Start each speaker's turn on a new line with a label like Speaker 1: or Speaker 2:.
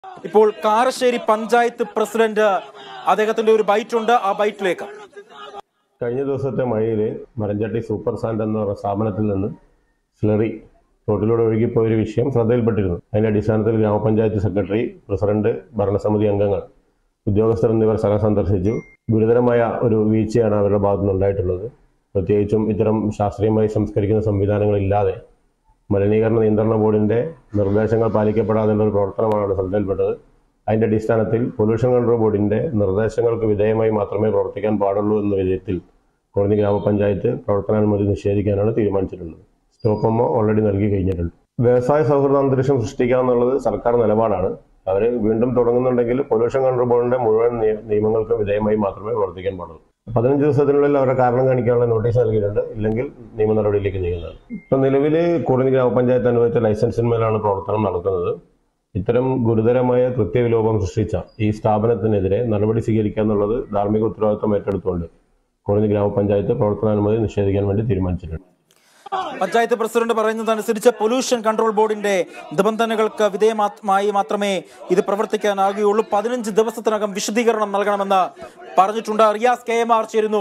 Speaker 1: ഇപ്പോൾ കാരശ്ശേരി പഞ്ചായത്ത് പ്രസിഡന്റ് അദ്ദേഹത്തിന്റെ ഒരു ബൈറ്റ് ഉണ്ട് ആ ബൈറ്റിലേക്ക്
Speaker 2: കഴിഞ്ഞ ദിവസത്തെ മഴയിൽ മരഞ്ചാട്ടി സൂപ്പർ സാൻഡ് എന്ന് പറഞ്ഞ സ്ഥാപനത്തിൽ നിന്ന് സ്ലറി റോഡിലൂടെ ഒഴുകിപ്പോയൊരു വിഷയം ശ്രദ്ധയിൽപ്പെട്ടിരുന്നു അതിന്റെ അടിസ്ഥാനത്തിൽ ഗ്രാമപഞ്ചായത്ത് സെക്രട്ടറി പ്രസിഡന്റ് ഭരണസമിതി അംഗങ്ങൾ ഉദ്യോഗസ്ഥർ എന്നിവർ സ്ഥലം സന്ദർശിച്ചു ഗുരുതരമായ ഒരു വീഴ്ചയാണ് അവരുടെ ഭാഗത്തുനിന്ന് ഉണ്ടായിട്ടുള്ളത് പ്രത്യേകിച്ചും ഇത്തരം ശാസ്ത്രീയമായി സംസ്കരിക്കുന്ന സംവിധാനങ്ങളില്ലാതെ മലിനീകരണ നിയന്ത്രണ ബോർഡിന്റെ നിർദ്ദേശങ്ങൾ പാലിക്കപ്പെടാതെയുള്ള ഒരു പ്രവർത്തനമാണ് അവിടെ ശ്രദ്ധയിൽപ്പെട്ടത് അതിന്റെ അടിസ്ഥാനത്തിൽ പൊല്യൂഷൻ കൺട്രോൾ ബോർഡിന്റെ നിർദ്ദേശങ്ങൾക്ക് വിധേയമായി മാത്രമേ പ്രവർത്തിക്കാൻ പാടുള്ളൂ എന്ന വിധത്തിൽ കോടതി ഗ്രാമപഞ്ചായത്ത് പ്രവർത്തനാനുമതി നിഷേധിക്കാനാണ് തീരുമാനിച്ചിട്ടുള്ളത് സ്റ്റോപ്പമ്മോ ഓൾറെഡി നൽകി കഴിഞ്ഞിട്ടുണ്ട് വ്യവസായ സൗഹൃദ അന്തരീക്ഷം സൃഷ്ടിക്കുക എന്നുള്ളത് സർക്കാർ നിലപാടാണ് അവർ വീണ്ടും തുടങ്ങുന്നുണ്ടെങ്കിൽ പൊല്യൂഷൻ കൺട്രോൾ ബോർഡിന്റെ മുഴുവൻ നിയ- നിയമങ്ങൾക്ക് വിധേയമായി മാത്രമേ പ്രവർത്തിക്കാൻ പാടുള്ളൂ പതിനഞ്ച് ദിവസത്തിനുള്ളിൽ അവരുടെ കാരണം കാണിക്കാനുള്ള നോട്ടീസ് നൽകിയിട്ടുണ്ട് ഇല്ലെങ്കിൽ നിയമ നടപടിയിലേക്ക് നീങ്ങുന്നതാണ് ഇപ്പൊ നിലവിൽ കുറുനി ഗ്രാമപഞ്ചായത്ത് അനുവദിച്ച ലൈസൻസിന്മേലാണ് പ്രവർത്തനം നടക്കുന്നത് ഇത്തരം ഗുരുതരമായ കൃത്യവിലോപം സൃഷ്ടിച്ച ഈ സ്ഥാപനത്തിനെതിരെ നടപടി സ്വീകരിക്കുക എന്നുള്ളത് ധാർമ്മിക ഉത്തരവാദിത്വം ഏറ്റെടുത്തുകൊണ്ട് കുറുനി ഗ്രാമപഞ്ചായത്ത് പ്രവർത്തനാനുമതി നിഷേധിക്കാൻ വേണ്ടി തീരുമാനിച്ചിട്ടുണ്ട്
Speaker 1: പഞ്ചായത്ത് പ്രസിഡന്റ് പറയുന്നതനുസരിച്ച് പൊല്യൂഷൻ കൺട്രോൾ ബോർഡിന്റെ നിബന്ധനകൾക്ക് വിധേയമായി മാത്രമേ ഇത് പ്രവർത്തിക്കാനാകുകയുള്ളൂ പതിനഞ്ച് ദിവസത്തിനകം വിശദീകരണം നൽകണമെന്ന് പറഞ്ഞിട്ടുണ്ട് റിയാസ് കെ എം ആർ ചേരുന്നു